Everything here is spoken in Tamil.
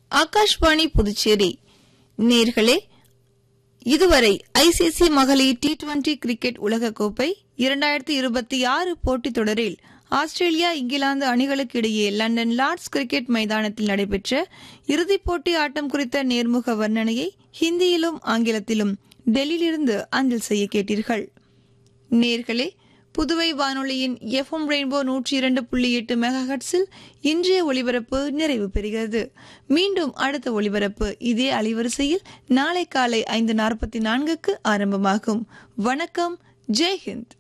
ஆகாஷ்வாணி புதுச்சேரி நேர்களே இதுவரை ஐசிசி மகளிர் டி டுவெண்டி கிரிக்கெட் உலகக்கோப்பை இரண்டாயிரத்தி இருபத்தி ஆறு போட்டித் தொடரில் ஆஸ்திரேலியா இங்கிலாந்து அணிகளுக்கு இடையே லண்டன் லார்ட்ஸ் கிரிக்கெட் மைதானத்தில் நடைபெற்ற இறுதிப் போட்டி ஆட்டம் குறித்த நேர்முக வர்ணனையை ஹிந்தியிலும் ஆங்கிலத்திலும் டெல்லியிலிருந்து அஞ்சல் செய்ய கேட்டீர்கள் நேர்களே புதுவை வானொலியின் எஃப்எம் ரெயின்போ நூற்றி இரண்டு புள்ளி எட்டு மெகாஹட்ஸில் இன்றைய ஒலிபரப்பு நிறைவு பெறுகிறது மீண்டும் அடுத்த ஒலிபரப்பு இதே அலைவரிசையில் நாளை காலை ஐந்து நாற்பத்தி நான்குக்கு ஆரம்பமாகும் வணக்கம் ஜெய்ஹிந்த்